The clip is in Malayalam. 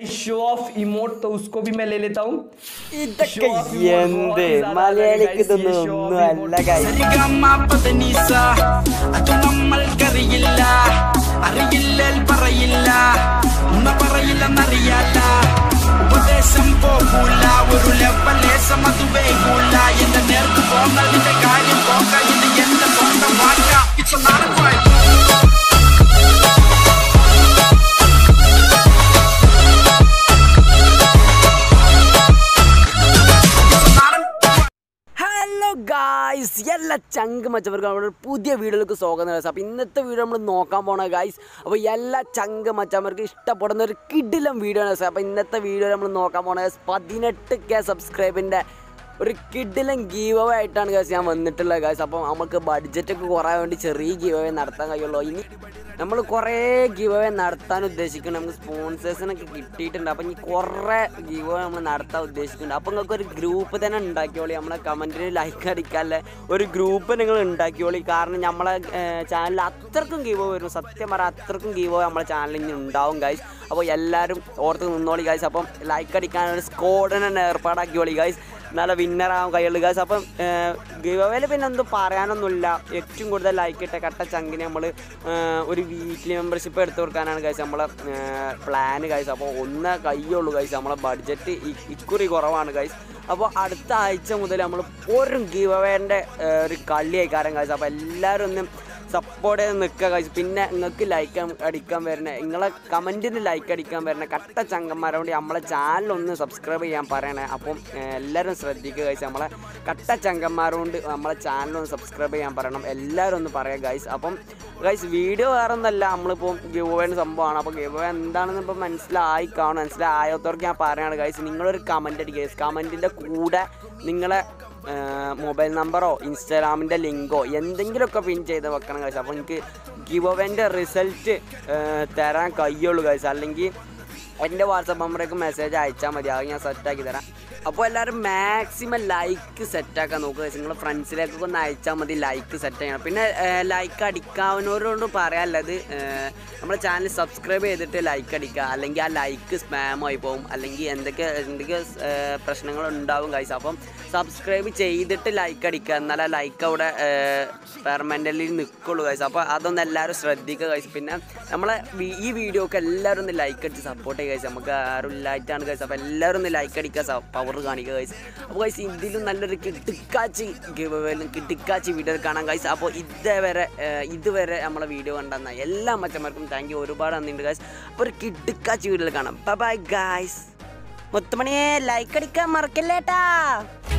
शो ऑफ इमोट तो उसको भी मैं ले लेता हूँ ഇതൊക്കെ എന്ത് മലയാളിക്ക് ഇതൊന്നും ഒന്നും അല്ല കാര്യം സരിഗമ പദനിസ അത് നമ്മൾക്കറിയില്ല അറിയില്ലേൽ പറയില്ല ഉമ്മ പറയില്ലെന്നറിയാല്ല ഉപദേശം പോകൂല ഒരു ലെവലേശം അത് വേകൂല എന്റെ നേർക്ക് പോന്നതിന്റെ കാര്യം പോക ഇത് എന്റെ സ്വന്തം വാക്ക it's nadan fight hello guys എല്ലാ ചങ്ക് മച്ചവർക്കും നമ്മുടെ പുതിയ വീഡിയോയിലേക്ക് സ്വാഗതം ഗൈസ് അപ്പോൾ ഇന്നത്തെ വീഡിയോ നമ്മൾ നോക്കാൻ പോണ ഗായ്സ് അപ്പോൾ എല്ലാ ചങ്ക് മച്ചവർക്ക് ഇഷ്ടപ്പെടുന്ന ഒരു കിടിലം വീഡിയോ ആണ് ഗൈസ് അപ്പോൾ ഇന്നത്തെ വീഡിയോ നമ്മൾ നോക്കാൻ പോണ ഗൈസ് പതിനെട്ട് കെ സബ്സ്ക്രൈബിൻ്റെ ഒരു കിടിലം ഗീവ് അവേ ആയിട്ടാണ് ഗൈസ് ഞാൻ വന്നിട്ടുള്ളത് ഗൈസ് അപ്പോൾ നമുക്ക് ബഡ്ജറ്റൊക്കെ കുറയാൻ വേണ്ടി ചെറിയ ഗീവ് അവേ നടത്താൻ കഴിയുള്ളൂ ഇനി നമ്മൾ കുറേ ഗീവ് അവേ നടത്താൻ ഉദ്ദേശിക്കുന്നുണ്ട് നമുക്ക് സ്പോൺസേഴ്സിനൊക്കെ കിട്ടിയിട്ടുണ്ട് അപ്പം ഇനി കുറേ ഗീവ് അവേ നമ്മൾ നടത്താൻ ഉദ്ദേശിക്കുന്നുണ്ട് അപ്പോൾ നിങ്ങൾക്ക് ഒരു ഗ്രൂപ്പ് തന്നെ ഉണ്ടാക്കിയോളി നമ്മളെ കമൻറ്റിന് ലൈക്ക് അടിക്കാല്ലേ ഒരു ഗ്രൂപ്പ് നിങ്ങൾ ഉണ്ടാക്കിയോളി കാരണം നമ്മളെ ചാനലിൽ അത്രക്കും ഗീവ് വരും സത്യം പറയാം അത്രക്കും ഗീവ് നമ്മളെ ചാനലിൽ ഇനി ഉണ്ടാവും ഗൈസ് അപ്പോൾ എല്ലാവരും ഓർത്ത് നിന്നോളി ഗൈസ് അപ്പം ലൈക്ക് അടിക്കാൻ ഒരു സ്കോഡിനെ തന്നെ ഏർപ്പാടാക്കിയോളി ഗൈസ് നല്ല വിന്നറാകാൻ കഴിയുള്ളൂ ഗൈസ് അപ്പം ഗീവ് അവേയിൽ പിന്നെ ഒന്നും പറയാനൊന്നുമില്ല ഏറ്റവും കൂടുതൽ ലൈക്ക് ഇട്ട കട്ട ചങ്കിന് നമ്മൾ ഒരു വീക്ക്ലി മെമ്പർഷിപ്പ് എടുത്തു കൊടുക്കാനാണ് ഗൈസ് നമ്മളെ പ്ലാന് ഗൈസ് അപ്പോൾ ഒന്ന് കയ്യുള്ളൂ ഗൈസ് നമ്മളെ ബഡ്ജറ്റ് ഇക്കുറി കുറവാണ് ഗൈസ് അപ്പോൾ അടുത്ത ആഴ്ച മുതൽ നമ്മൾ ഒരു ഗീവ് അവേൻ്റെ ഒരു കളി ആയിക്കാരം ഗൈസ് അപ്പോൾ എല്ലാവരും ഒന്ന് സപ്പോർട്ട് ചെയ്ത് നിൽക്കുക കഴിച്ച് പിന്നെ നിങ്ങൾക്ക് ലൈക്ക് അടിക്കാൻ വരുന്ന നിങ്ങളെ കമൻറ്റിന് ലൈക്ക് അടിക്കാൻ വരുന്ന കട്ട ചങ്കന്മാരോട് നമ്മളെ ചാനൽ ഒന്ന് സബ്സ്ക്രൈബ് ചെയ്യാൻ പറയണേ അപ്പം ഏഹ്, എല്ലാവരും ശ്രദ്ധിക്കുക കഴിച്ച് നമ്മളെ കട്ട ചങ്കന്മാരോട് നമ്മളെ ചാനൽ ഒന്ന് സബ്സ്ക്രൈബ് ചെയ്യാൻ പറയണം എല്ലാവരും ഒന്ന് പറയാം ഗൈസ് അപ്പം ഗൈസ് വീഡിയോ വേറെ ഒന്നല്ല നമ്മളിപ്പോൾ ഗിവ് സംഭവമാണ് അപ്പോൾ ഗിവ് എന്താണെന്ന് ഇപ്പോൾ മനസ്സിലായി കാണും മനസ്സിലായത്തവർക്ക് ഞാൻ പറയുകയാണ് ഗൈസ് നിങ്ങളൊരു കമൻറ്റ് അടിക്കുക കമൻറ്റിൻ്റെ കൂടെ നിങ്ങളെ മൊബൈൽ നമ്പറോ ഇൻസ്റ്റാഗ്രാമിൻ്റെ ലിങ്കോ എന്തെങ്കിലുമൊക്കെ പിൻ ചെയ്ത് വെക്കണം കഴിച്ചു അപ്പോൾ എനിക്ക് ഗിവ് അവൻ്റെ റിസൾട്ട് തരാൻ കഴിയുള്ളൂ കഴിച്ചു അല്ലെങ്കിൽ എൻ്റെ വാട്സപ്പ് നമ്പറേക്ക് മെസ്സേജ് അയച്ചാൽ മതി അത് ഞാൻ സെറ്റാക്കി തരാം അപ്പോൾ എല്ലാവരും മാക്സിമം ലൈക്ക് സെറ്റാക്കാൻ നോക്കുക നിങ്ങൾ ഫ്രണ്ട്സിലേക്കൊക്കെ ഒന്ന് അയച്ചാൽ മതി ലൈക്ക് സെറ്റ് ചെയ്യണം പിന്നെ ലൈക്ക് അടിക്കാവുന്നവരോട് പറയാനുള്ളത് നമ്മുടെ ചാനൽ സബ്സ്ക്രൈബ് ചെയ്തിട്ട് ലൈക്ക് അടിക്കുക അല്ലെങ്കിൽ ആ ലൈക്ക് സ്പാം ആയി പോകും അല്ലെങ്കിൽ എന്തൊക്കെ എന്തൊക്കെ പ്രശ്നങ്ങൾ ഉണ്ടാവും കൈസ് അപ്പം സബ്സ്ക്രൈബ് ചെയ്തിട്ട് ലൈക്ക് അടിക്കുക എന്നാൽ ആ ലൈക്ക് അവിടെ പെർമനൻ്റലി നിൽക്കുള്ളൂ കൈസ് അപ്പോൾ അതൊന്ന് എല്ലാവരും ശ്രദ്ധിക്കുക കൈസ് പിന്നെ നമ്മളെ വി- ഈ വീഡിയോക്ക് എല്ലാവരും ഒന്ന് ലൈക്ക് അടിച്ച് സപ്പോർട്ട് ചെയ്യുക കൈസ് നമുക്ക് ആരും ഇല്ലായിട്ടാണ് കൈസ് അപ്പോൾ എല്ലാവരും ഒന്ന് ലൈക്ക് അടിക്കുക പവർ കാണിക്കുക കൈസ് അപ്പോൾ കൈസ് ഇതിലും നല്ലൊരു കിട്ടിക്കാച്ചി ഗിവേലും കിട്ടിക്കാച്ചി വീഡിയോ കാണാം കൈസ് അപ്പോൾ ഇതേവരെ ഏഹ്, ഇതുവരെ നമ്മളെ വീഡിയോ കണ്ടെന്ന എല്ലാ മച്ചന്മാർക്കും താങ്ക് യു ഒരുപാട് നന്ദിയുണ്ട് ഗൈസ് അപ്പോൾ ഒരു കിട്ടിക്കാച്ചി വീഡിയോയിൽ കാണാം ബൈ ഗൈസ് മുത്തുമണിയെ ലൈക്ക് അടിക്കാൻ മറക്കല്ലേട്ടാ